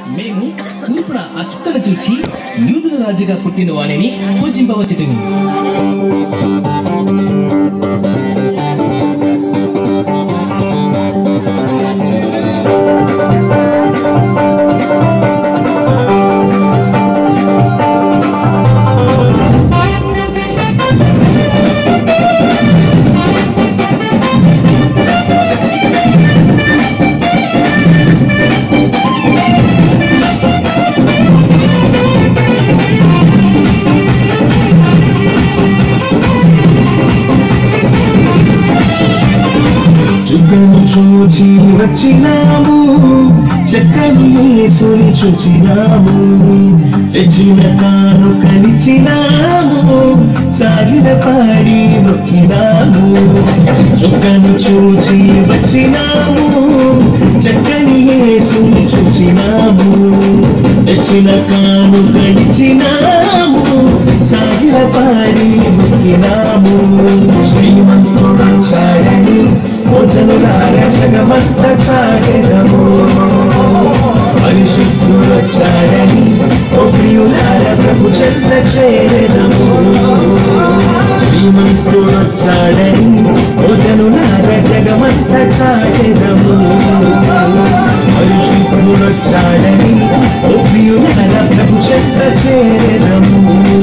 మేము తూర్పున ఆ చుక్కను చూచి యూదుల రాజుగా పుట్టిన వాణిని పూజింపవచ్చుతుంది చుక్కను చూచి వచ్చినాము చక్కని యేసుని చూచినాము తెచ్చిన కాను కలిచినాము సాగిన పాడి నొక్కినాము చుక్కను చూచి వచ్చినాము చక్కని యేసుని చూచినాము తెచ్చిన కాను కలిచినాము సాగిన పాడి నొక్కినాము శ్రీమంతుడు చాడని భోజనులార జగమంత చాడెదము పరిశుద్ధుడు చాడని ఓ ప్రియులార ప్రభు చెంత చేరెదము శ్రీమంతుడు చాడని భోజనులార జగమంత చాడెదము పరిశుద్ధుడు చాడని ఓ ప్రియులార ప్రభు చెంత చేరెదము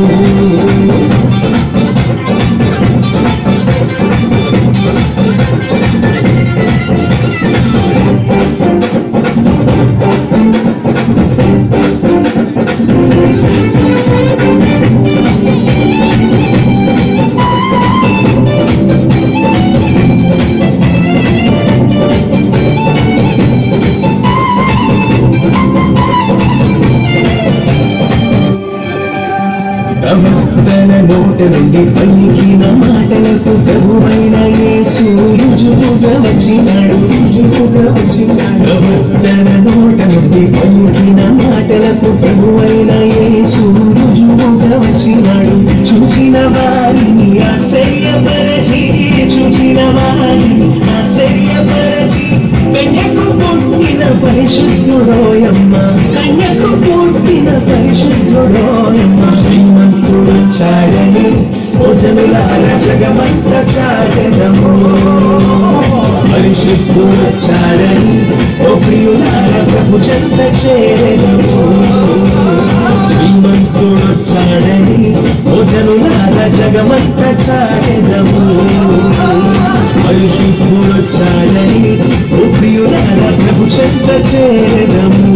ప్రవక్తల నోట నుండి పలికిన మాటలకు ప్రభువైన యేసు రుజువుగా వచ్చినాడు రుజువుగా వచ్చినాడు ప్రవక్తల నోట నుండి పలికిన మాటలకు ప్రభువైన యేసు రుజువుగా వచ్చినాడు చూచిన వారిని ఆశ్చర్యపరచి చూచిన వారిని ఆశ్చర్యపరచి కన్యకు పుట్టిన పరిశుద్ధుడోయమ్మ కన్యకు పుట్టిన పరిశుద్ధుడోయమ్మ శ్రీమంతుడు చాడని భోజనులార జగమంత చాడనము పరిశుద్ధుడు చాడని ఓ ప్రియులార ప్రభు చెంత చేరనము శ్రీమంతుడు చాడని భోజనులార జగమంత చాడనము పరిశుద్ధుడు చాడని ఓ ప్రియులార ప్రభు చెంత చేరనము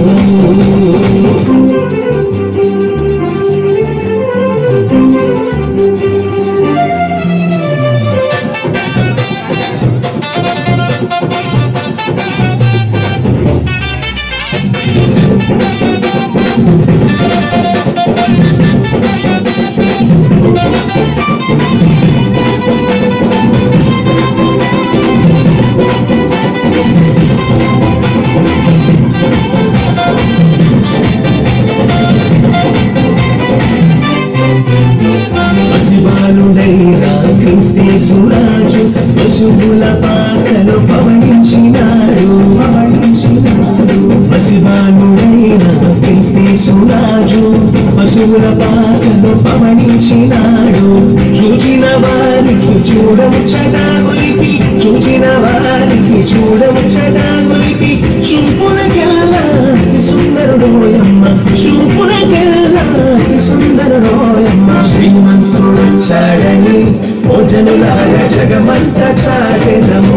పసిబాలుడైన క్రీస్తేశురాజు పశువుల పాకలు పవడించినాడు పవడించినాడు పసిబాలుడైన క్రీస్తేశురాజు పశువుల పాకలు పవడించినాడు చూచిన వారికి చూడముచ్చటా గొలిపి చూచిన వారికి చూడముచ్చటా గొలిపి చూపులకెల్లా అతి సుందరుడోయమ్మ చూపులకెల్లా అతి సుందరుడోయమ్మ శ్రీమంతుడు చాడని భోజనులార జగమంత చాడెనము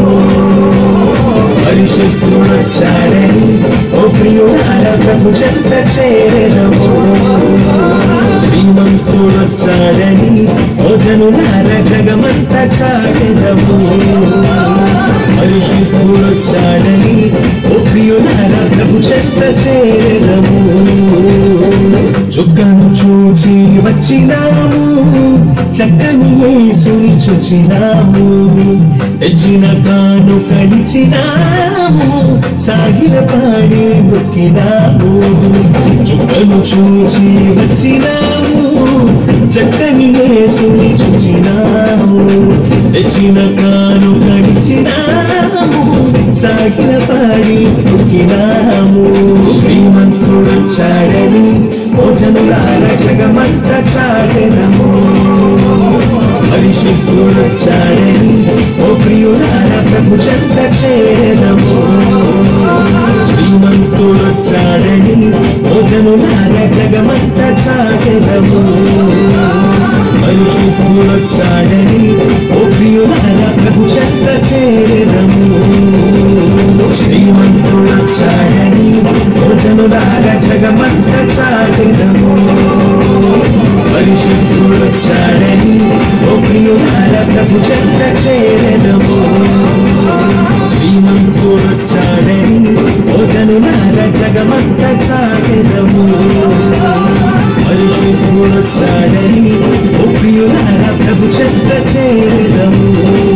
పరిశుద్ధుడు చాడని ఓ ప్రియులార ప్రభు చెంత చేరెనము శ్రీమంతుడు చాడని భోజనులార జగమంత చాడెనము పరిశుద్ధుడు చాడని ఓ ప్రియులార ప్రభు చెంత చేరము చుక్కను చూచి వచ్చినాము చక్కని యేసుని చూచినాము తెచ్చిన కాను కడిచినాము సాగిన పాడి నొక్కినాము చుక్కను చూచి వచ్చినాము చక్కని యేసుని చూచినాము తెచ్చిన కాను కడిచినాము సాగిన పాడి నొక్కినాము శ్రీమంతుడు వచ్చాడని భోజనులార జగమంత చాటెదము పరిశుద్ధుడొచ్చాడని ఓ ప్రియులార ప్రభు చెంత చేరదము శ్రీమంతుడొచ్చాడని భోజనులార జగమంత చాటెదము పరిశుద్ధుడొచ్చాడని ఓ ప్రియులార ప్రభు చెంత చేరదము శ్రీమంతుడొచ్చాడని భోజనులార జగమంత చాటెదము పరిశుద్ధుడొచ్చాడని ఓ ప్రియులార ప్రభు చెంత చేరదము శ్రీమంతుడొచ్చాడని భోజనులార జగమంత చాటెదము పరిశుద్ధుడొచ్చాడని ఓ ప్రియులార ప్రభు చెంత చేరదము